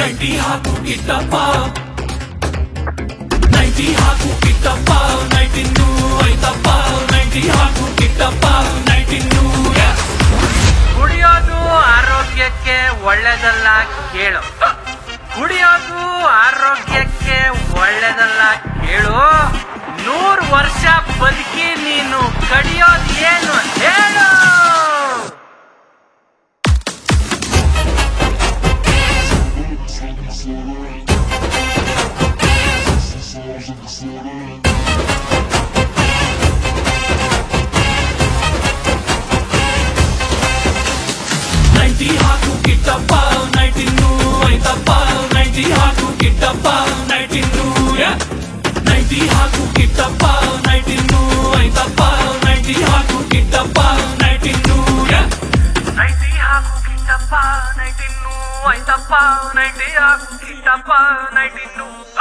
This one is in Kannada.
ನೈಂಟಿ ಹಾಕು ಕಿಟ್ಟಪ್ಪ ನೈಂಟಿ ಹಾಕು ಕಿಟ್ಟಪ್ಪ ನೈಟಿನ್ನು ಐತಪ್ಪ ನೈಂಟಿ ಹಾಕು ಕಿಟ್ಟಪ್ಪ ನೈಟಿನ್ನು ಕುಡಿಯೋದು ಆರೋಗ್ಯಕ್ಕೆ ಒಳ್ಳೇದಲ್ಲ ಕೇಳು ಕುಡಿಯೋದು ಆರೋಗ್ಯಕ್ಕೆ ಒಳ್ಳೇದಲ್ಲ ಕೇಳು ನೂರು ವರ್ಷ ಬದುಕಿ ನೀನು ಕಡಿಯೋದು ಏನು ಹೇಳು ನೈಂಟಿ ಹಾಕು ಕಿಟ್ಟಪ್ಪ ನೈಟಿನ್ನು ಐತಪ್ಪ ನೈಂಟಿ ಹಾಕು ಕಿಟ್ಟಪ್ಪ ನೈಟಿನ್ನು ನೈಂಟಿ ಹಾಕು ಕಿಟ್ಟಪ್ಪ ನೈಟಿನ್ನು ಐತಪ್ಪ ನೈಂಟಿ ಹಾಕು ಕಿಟ್ಟಪ್ಪ ನೈಟಿನ್ನು ನೈಟಿ ಹಾಕು ಕಿಟ್ಟಪ್ಪ ನೈಟಿನ್ನು ಐತಪ್ಪ ನೈಟಿ ಹಾಕು ಕಿಟ್ಟಪ್ಪ ನೈಟಿನ್ನು